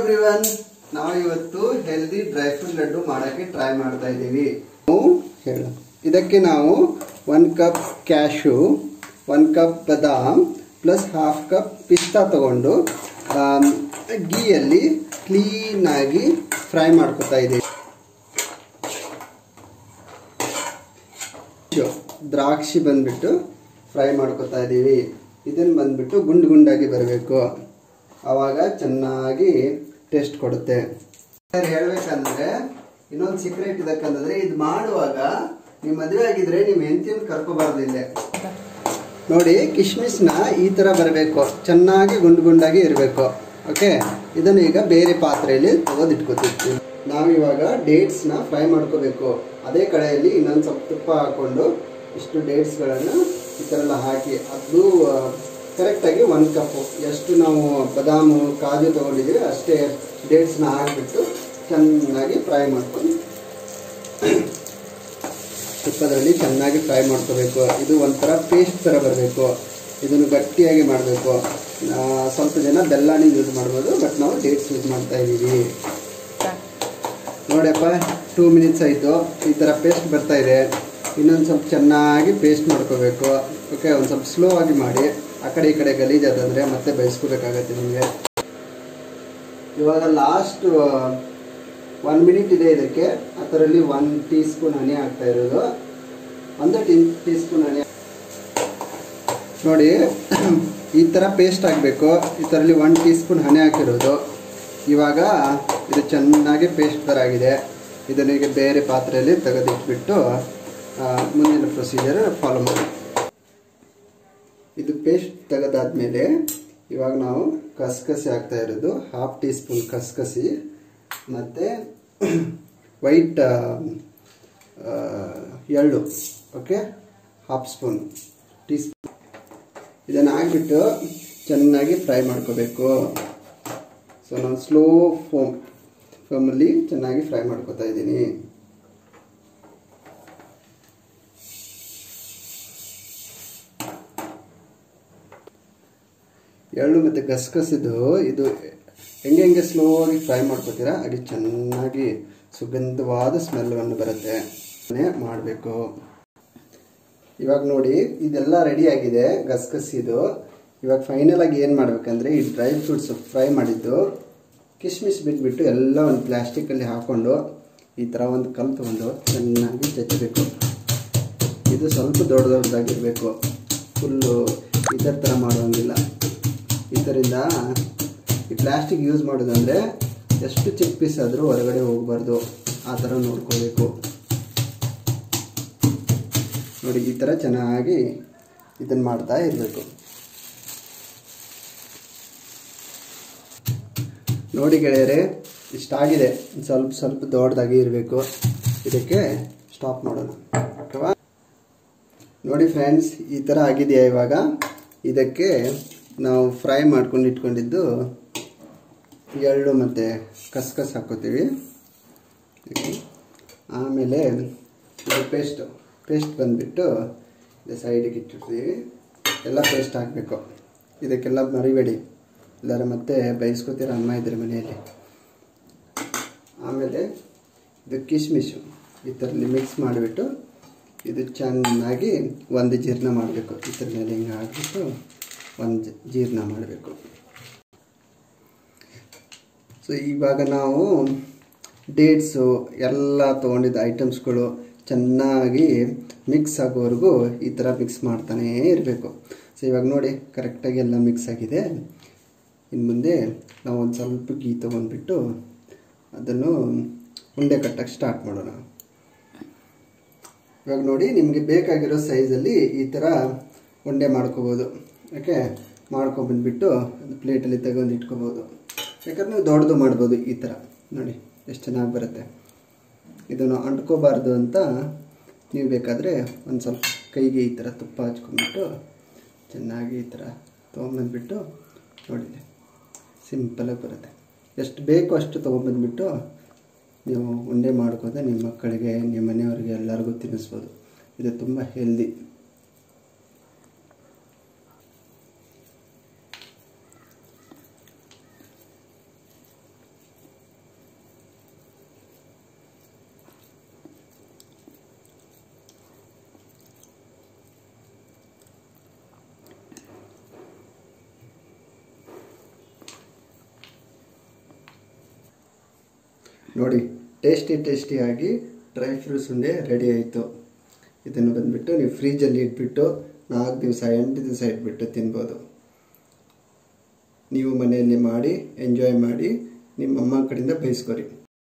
everyone ನಾವು ಇವತ್ತು healthy dry fruit laddu ಮಾಡಕ್ಕೆ ಟ್ರೈ ಮಾಡ್ತಾ ಇದ್ದೀವಿ ಹೇಳು ಇದಕ್ಕೆ ನಾವು one cup cashew one cup ಬದಾಮ್ ಪ್ಲಸ್ ಹಾಫ್ ಕಪ್ ಪಿಸ್ತಾ ತಗೊಂಡು ಆಮ್, ಗೀಯಲ್ಲಿ ಕ್ಲೀನಾಗಿ ಫ್ರೈ ಮಾಡ್ಕೊತಾ ಇದ್ದೀವಿ ಶೋ, ದ್ರಾಕ್ಷಿ ಬಂದ್ಬಿಟ್ಟು ಫ್ರೈ ಮಾಡ್ಕೊತಾ ಇದ್ದೀವಿ ಇದನ್ನು ಬಂದ್ಬಿಟ್ಟು ಗುಂಡು ಗುಂಡಾಗಿ ಬರಬೇಕು ಆವಾಗ ಚೆನ್ನಾಗಿ ಟೇಸ್ಟ್ ಕೊಡುತ್ತೆ ಸರ್ ಹೇಳ್ಬೇಕಂದ್ರೆ ಇನ್ನೊಂದು ಸೀಕ್ರೆಟ್ ಇದಕ್ಕಂತಂದ್ರೆ ಇದು ಮಾಡುವಾಗ ನೀವು ಮದುವೆ ಆಗಿದ್ರೆ ನಿಮ್ಮ ಹೆಂಡತಿನ ಕರ್ಕೋಬಾರ್ದು ಇಲ್ಲೇ ನೋಡಿ ಕಿಶ್ಮಿಸ್ನ ಈ ತರ ಬರಬೇಕು ಚೆನ್ನಾಗಿ ಗುಂಡು ಗುಂಡಾಗಿ ಇರಬೇಕು ಓಕೆ ಇದನ್ನು ಈಗ ಬೇರೆ ಪಾತ್ರೆಯಲ್ಲಿ ತೆಗೆದಿಟ್ಕೋತಿರ್ತೀವಿ ನಾವಿವಾಗ ಡೇಟ್ಸ್ನ ಫ್ರೈ ಮಾಡ್ಕೋಬೇಕು ಅದೇ ಕಡೆಯಲ್ಲಿ ಇನ್ನೊಂದು ಸ್ವಲ್ಪ ತುಪ್ಪ ಹಾಕೊಂಡು ಇಷ್ಟು ಡೇಟ್ಸ್ಗಳನ್ನು ಈ ಥರ ಎಲ್ಲ ಹಾಕಿ ಅದು ಕರೆಕ್ಟಾಗಿ ಒಂದು ಕಪ್ಪು ಎಷ್ಟು ನಾವು ಬದಾಮು ಕಾಜು ತೊಗೊಂಡಿದ್ದೀವಿ ಅಷ್ಟೇ ಡೇಟ್ಸ್ನ ಹಾಕಿಬಿಟ್ಟು ಚೆನ್ನಾಗಿ ಫ್ರೈ ಮಾಡ್ಕೊಂಡು ತುಪ್ಪದಲ್ಲಿ ಚೆನ್ನಾಗಿ ಫ್ರೈ ಮಾಡ್ಕೋಬೇಕು ಇದು ಒಂಥರ ಪೇಸ್ಟ್ ಥರ ಬರಬೇಕು ಇದನ್ನು ಗಟ್ಟಿಯಾಗಿ ಮಾಡಬೇಕು ಸ್ವಲ್ಪ ಜನ ಬೆಲ್ಲಾಣಿ ಯೂಸ್ ಮಾಡ್ಬೋದು ಬಟ್ ನಾವು ಡೇಟ್ಸ್ ಯೂಸ್ ಮಾಡ್ತಾ ಇದ್ದೀವಿ ನೋಡಪ್ಪ ಟೂ ಮಿನಿಟ್ಸ್ ಆಯಿತು ಈ ಥರ ಪೇಸ್ಟ್ ಬರ್ತಾ ಇದೆ ಇನ್ನೊಂದು ಸ್ವಲ್ಪ ಚೆನ್ನಾಗಿ ಪೇಸ್ಟ್ ಮಾಡ್ಕೋಬೇಕು ಓಕೆ ಒಂದು ಸ್ವಲ್ಪ ಸ್ಲೋ ಆಗಿ ಮಾಡಿ ಆ ಕಡೆ ಈ ಕಡೆ ಗಲೀಜಾದಂದರೆ ಮತ್ತೆ ಬೇಯಿಸ್ಕೋಬೇಕಾಗತ್ತೆ ನಿಮಗೆ ಇವಾಗ ಲಾಸ್ಟ್ ಒನ್ ಮಿನಿಟ್ ಇದೆ ಇದಕ್ಕೆ ಅದರಲ್ಲಿ ಒನ್ ಟೀ ಸ್ಪೂನ್ ಹನಿ ಹಾಕ್ತಾ ಇರೋದು ಒಂದು ಟೀ ಟೀ ಸ್ಪೂನ್ ಹನಿ ನೋಡಿ ಈ ಥರ ಪೇಸ್ಟ್ ಆಗಬೇಕು ಇದರಲ್ಲಿ ಒನ್ ಟೀ ಸ್ಪೂನ್ ಹನಿ ಹಾಕಿರೋದು ಇವಾಗ ಇದು ಚೆನ್ನಾಗಿ ಪೇಸ್ಟ್ ಥರ ಆಗಿದೆ ಇದನ್ನು ಈಗ ಬೇರೆ ಪಾತ್ರೆಯಲ್ಲಿ ತೆಗೆದಿಟ್ಬಿಟ್ಟು ಆ, ಮುಂದಿನ ಪ್ರೊಸೀಜರ್ ಫಾಲೋ ಮಾಡಿ ಇದು ಪೇಸ್ಟ್ ತೆಗೆದಾದ್ಮೇಲೆ ಇವಾಗ ನಾವು ಕಸ್ಕಸಿ ಹಾಕ್ತಾ ಇರೋದು ಹಾಫ್ ಟೀ ಸ್ಪೂನ್ ಕಸ್ಕಸಿ ಮತ್ತು ವೈಟ್ ಎಳ್ಳು okay half spoon teaspoon ಇದನ್ನು ಹಾಕ್ಬಿಟ್ಟು ಚೆನ್ನಾಗಿ ಫ್ರೈ ಮಾಡ್ಕೋಬೇಕು ಸೊ ನಾನು ಸ್ಲೋ ಫೋಮ್ ಫೋಮಲ್ಲಿ ಚೆನ್ನಾಗಿ ಫ್ರೈ ಮಾಡ್ಕೋತಾ ಇದ್ದೀನಿ ಎಳ್ಳು ಮತ್ತು ಗಸಗಸಿದು ಇದು ಹೆಂಗೆ ಹೆಂಗೆ ಸ್ಲೋ ಆಗಿ ಫ್ರೈ ಮಾಡ್ಕೋತೀರಾ ಹಾಗೆ ಚೆನ್ನಾಗಿ ಸುಗಂಧವಾದ ಸ್ಮೆಲ್ವನ್ನು ಬರುತ್ತೆ ಮಾಡಬೇಕು ಇವಾಗ ನೋಡಿ ಇದೆಲ್ಲ ರೆಡಿ ಆಗಿದೆ ಗಸಗಸಿದು ಇವಾಗ ಫೈನಲ್ ಆಗಿ ಏನು ಮಾಡ್ಬೇಕಂದ್ರೆ ಈ ಡ್ರೈ ಫ್ರೂಟ್ಸ್ ಫ್ರೈ ಮಾಡಿದ್ದು ಕಿಶ್ಮಿಶ್ ಬಿಟ್ಬಿಟ್ಟು ಎಲ್ಲ ಒಂದು ಪ್ಲಾಸ್ಟಿಕ್ಕಲ್ಲಿ ಹಾಕೊಂಡು ಈ ಥರ ಒಂದು ಕಲ್ ತಗೊಂಡು ಚೆನ್ನಾಗಿ ಜಚ್ಚಬೇಕು ಇದು ಸ್ವಲ್ಪ ದೊಡ್ಡ ದೊಡ್ಡದಾಗಿರಬೇಕು ಫುಲ್ಲು ಇದರ ಥರ ಮಾಡುವಂಗಿಲ್ಲ ಇದರಿಂದ ಈ ಪ್ಲಾಸ್ಟಿಕ್ ಯೂಸ್ ಮಾಡೋದಂದರೆ ಎಷ್ಟು ಚಿಕ್ಕ ಪೀಸ್ ಆದರೂ ಹೊರಗಡೆ ಹೋಗಬಾರ್ದು ಆ ಥರ ನೋಡ್ಕೋಬೇಕು ನೋಡಿ ಈ ಥರ ಚೆನ್ನಾಗಿ ಇದನ್ನು ಮಾಡ್ತಾ ಇರಬೇಕು ನೋಡಿ ಗೆಳೆಯರೆ ಇಷ್ಟಾಗಿದೆ ಸ್ವಲ್ಪ ಸ್ವಲ್ಪ ದೊಡ್ಡದಾಗಿ ಇರಬೇಕು ಇದಕ್ಕೆ ಸ್ಟಾಪ್ ಮಾಡೋಣ ಓಕೆವಾ ನೋಡಿ ಫ್ರೆಂಡ್ಸ್ ಈ ಥರ ಆಗಿದೆಯಾ ಇವಾಗ ಇದಕ್ಕೆ ನಾವು ಫ್ರೈ ಮಾಡ್ಕೊಂಡು ಇಟ್ಕೊಂಡಿದ್ದು ಎಳ್ಳು ಮತ್ತು ಕಸ್ಕಸ್ ಹಾಕ್ಕೋತೀವಿ ಆಮೇಲೆ ಇದು ಪೇಸ್ಟು ಪೇಸ್ಟ್ ಬಂದುಬಿಟ್ಟು ಇದು ಸೈಡಿಗೆ ಇಟ್ಟಿರ್ತೀವಿ ಎಲ್ಲ ಪೇಸ್ಟ್ ಹಾಕಬೇಕು ಇದಕ್ಕೆಲ್ಲ ಮರಿಬೇಡಿ ಇಲ್ಲಾರ ಮತ್ತೆ ಬೇಯಿಸ್ಕೊತೀರ ಅಮ್ಮ ಇದ್ರೆ ಮನೆಯಲ್ಲಿ ಆಮೇಲೆ ಇದು ಕಿಶ್ಮಿಶು ಈ ಥರಲ್ಲಿ ಮಿಕ್ಸ್ ಮಾಡಿಬಿಟ್ಟು ಇದು ಚೆನ್ನಾಗಿ ಒಂದು ಜೀರ್ಣ ಮಾಡಬೇಕು ಇದ್ರ ಮೇಲೆ ಹಿಂಗೆ ಹಾಕ್ಬಿಟ್ಟು ಒಂದು ಜೀರ್ಣ ಮಾಡಬೇಕು ಸೊ ಇವಾಗ ನಾವು ಡೇಟ್ಸು ಎಲ್ಲ ತೊಗೊಂಡಿದ್ದ ಐಟಮ್ಸ್ಗಳು ಚೆನ್ನಾಗಿ ಮಿಕ್ಸ್ ಆಗೋವರೆಗೂ ಈ ಥರ ಮಿಕ್ಸ್ ಮಾಡ್ತಾನೇ ಇರಬೇಕು ಸೊ ಇವಾಗ ನೋಡಿ ಕರೆಕ್ಟಾಗಿ ಎಲ್ಲ ಮಿಕ್ಸ್ ಆಗಿದೆ ಇನ್ನು ಮುಂದೆ ನಾವು ಒಂದು ಸ್ವಲ್ಪ ಗೀ ತೊಗೊಂಡ್ಬಿಟ್ಟು ಅದನ್ನು ಉಂಡೆ ಕಟ್ಟಕ್ಕೆ ಸ್ಟಾರ್ಟ್ ಮಾಡೋಣ ಇವಾಗ ನೋಡಿ ನಿಮಗೆ ಬೇಕಾಗಿರೋ ಸೈಜಲ್ಲಿ ಈ ಥರ ಉಂಡೆ ಮಾಡ್ಕೋಬೋದು ಓಕೆ ಮಾಡ್ಕೊಬಂದ್ಬಿಟ್ಟು ಒಂದು ಪ್ಲೇಟಲ್ಲಿ ತಗೊಂಡು ಇಟ್ಕೋಬೋದು ಯಾಕಂದ್ರೆ ನೀವು ದೊಡ್ಡದು ಮಾಡ್ಬೋದು ಈ ಥರ ನೋಡಿ ಎಷ್ಟು ಚೆನ್ನಾಗಿ ಬರುತ್ತೆ ಇದನ್ನು ಅಂಟ್ಕೋಬಾರ್ದು ಅಂತ ನೀವು ಬೇಕಾದರೆ ಒಂದು ಸ್ವಲ್ಪ ಕೈಗೆ ಈ ಥರ ತುಪ್ಪ ಹಚ್ಕೊಂಡ್ಬಿಟ್ಟು ಚೆನ್ನಾಗಿ ಈ ಥರ ತೊಗೊಂಬಂದ್ಬಿಟ್ಟು ನೋಡಿ ಸಿಂಪಲಾಗಿ ಬರುತ್ತೆ ಎಷ್ಟು ಬೇಕೋ ಅಷ್ಟು ತೊಗೊಂಬಂದ್ಬಿಟ್ಟು ನೀವು ಉಂಡೆ ಮಾಡ್ಕೋದೆ ನಿಮ್ಮ ಮಕ್ಕಳಿಗೆ ನಿಮ್ಮ ಮನೆಯವರಿಗೆ ಎಲ್ಲರಿಗೂ ತಿನ್ನಿಸ್ಬೋದು ಇದು ತುಂಬ ಹೆಲ್ದಿ ನೋಡಿ ಟೇಸ್ಟಿ ಟೇಸ್ಟಿಯಾಗಿ ಡ್ರೈ ಫ್ರೂಟ್ಸ್ ಉಂಡೆ ರೆಡಿ ಆಯಿತು ಇದನ್ನು ಬಂದುಬಿಟ್ಟು ನೀವು ಫ್ರೀಜಲ್ಲಿ ಇಟ್ಬಿಟ್ಟು ನಾಲ್ಕು ದಿವಸ ಎಂಟು ದಿವಸ ಇಟ್ಬಿಟ್ಟು ತಿನ್ಬೋದು ನೀವು ಮನೆಯಲ್ಲಿ ಮಾಡಿ ಎಂಜಾಯ್ ಮಾಡಿ ನಿಮ್ಮ ಅಮ್ಮ ಕಡೆಯಿಂದ ಬಯಸ್ಕೊರಿ